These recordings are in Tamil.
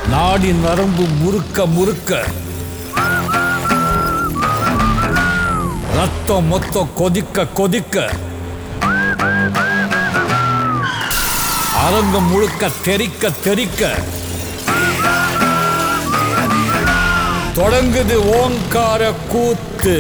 நாடி நரம்பு முறுக்க முறுக்க ரத்தம் மொத்தம் கொதிக்க கொதிக்க அரங்கம் முழுக்க தெறிக்க தெறிக்க தொடங்குது ஓங்கார கூத்து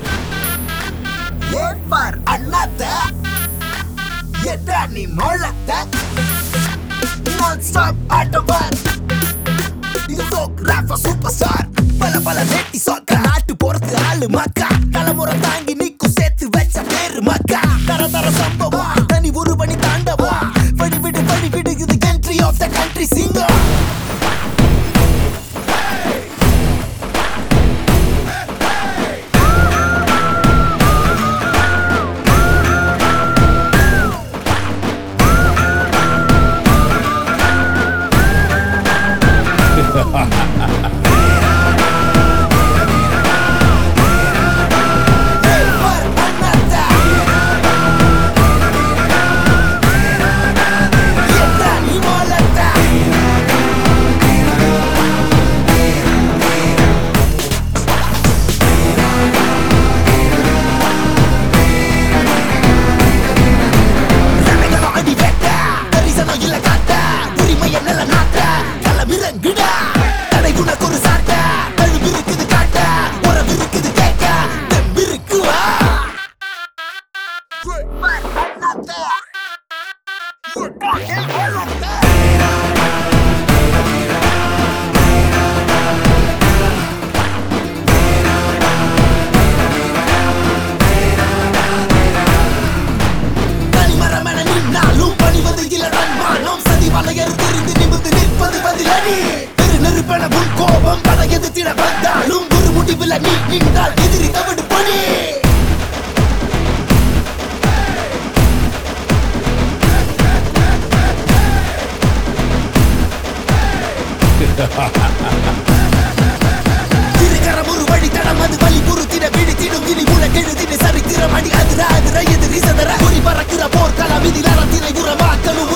ஏற்பார் அண்ணாத்த எட்டா நீ மொழத்த நான் ஸ்டாப் ஆட்டவர் இது ஃபோக் ராப் சூப்பர் ஸ்டார் பல பல நெட்டி சொக்க நாட்டு போறது ஆளு மக்கா தலைமுறை தாங்கி நிக்கும் சேர்த்து வச்ச பேரு மக்கா தர தர சம்பவம் தனி ஒரு பணி தாண்டவா வழி விடு வழி விடு இது கண்ட்ரி ஆஃப் த கண்ட்ரி சிங்கம் ஏற்பார் அண்ணாத்த எட்டா நீ மொழத்த ரணகளம் அடி வெட்ட தரிசனம் இல்ல காட்ட உரிமைய நில நாட்ட களமிறங்குடா தடை உனக்கு ஒரு சாட்ட கழுவு இருக்குது காட்ட உறவு இருக்குது கேட்க தெம்பிருக்கு வா தனிமரமென நின்னாலும் பணிவது இல்ல நன்மானம் சதி வலையறு தெரிந்து நிமிர்ந்து நிற்பது பதிலடி பெரு நெருப்பென உன் கோபம் படையது திட வந்தாலும் ஒரு முடிவில் நீ நின்றால் எதிரி தவிடு பணி திருக்கரம் ஒரு வழி தடம் அது வழி பொறுத்திட விழித்திடும் இனி உலகெழுதின சரித்திரம் அடி அதிர அதிர எதிரி சதற குறி பறக்கிற போர்க்களம் இதில் அறத்தினை உரமாக்கணும்